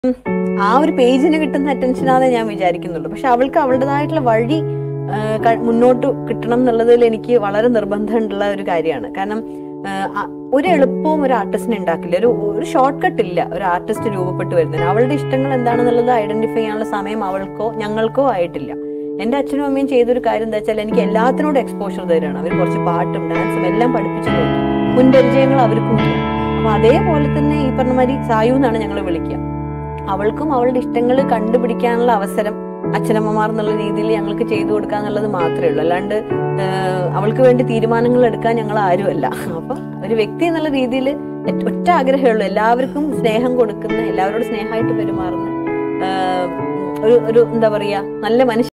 ആ ഒരു പേജിന് കിട്ടുന്ന അറ്റൻഷനാണ് ഞാൻ വിചാരിക്കുന്നുള്ളൂ പക്ഷെ അവൾക്ക് അവളുടേതായിട്ടുള്ള വഴി ആ, ക- മുന്നോട്ട് കിട്ടണം എന്നുള്ളതിൽ എനിക്ക് വളരെ നിർബന്ധമുള്ള ഒരു കാര്യമാണ് കാരണം ആ, അ- ഒരു എളുപ്പവും ഒരു ആർട്ടിസ്റ്റിന് ഉണ്ടാക്കില്ല ഒരു ഒരു ഷോർട്ട് കട്ട് ഇല്ല ഒരു ആർട്ടിസ്റ്റ് രൂപപ്പെട്ട് വരുന്നതിന് അവളുടെ ഇഷ്ടങ്ങൾ എന്താണെന്നുള്ളത് ഐഡന്റിഫൈ ചെയ്യാനുള്ള സമയം അവൾക്കോ ഞങ്ങൾക്കോ ആയിട്ടില്ല എന്റെ അച്ഛനും അമ്മയും ചെയ്തൊരു കാര്യം എന്താ വെച്ചാൽ എനിക്ക് എല്ലാത്തിനോടും എക്സ്പോഷർ തരാണ് അവർ കുറച്ച് പാട്ടും ഡാൻസും എല്ലാം പഠിപ്പിച്ചു നോക്കി മുൻപരിചയങ്ങൾ അവർക്കും ഇല്ല അപ്പൊ അതേപോലെ തന്നെ ഈ പറഞ്ഞ മാതിരി സായു എന്നാണ് ഞങ്ങൾ വിളിക്കുക അവൾക്കും അവളുടെ ഇഷ്ടങ്ങൾ കണ്ടുപിടിക്കാനുള്ള അവസരം അച്ഛനമ്മമാർ എന്നുള്ള രീതിയിൽ ഞങ്ങൾക്ക് ചെയ്തു കൊടുക്കുക എന്നുള്ളത് മാത്രമേ ഉള്ളൂ അല്ലാണ്ട് ആഹ്, അവൾക്ക് വേണ്ടി തീരുമാനങ്ങൾ എടുക്കാൻ ഞങ്ങൾ ആരുമല്ല അപ്പൊ ഒരു വ്യക്തി എന്നുള്ള രീതിയിൽ ഒറ്റ ആഗ്രഹമേ ഉള്ളൂ എല്ലാവർക്കും സ്നേഹം കൊടുക്കുന്ന എല്ലാവരോടും സ്നേഹമായിട്ട് പെരുമാറുന്ന ആഹ്, ഒരു ഒരു എന്താ പറയാ നല്ല മനുഷ്യ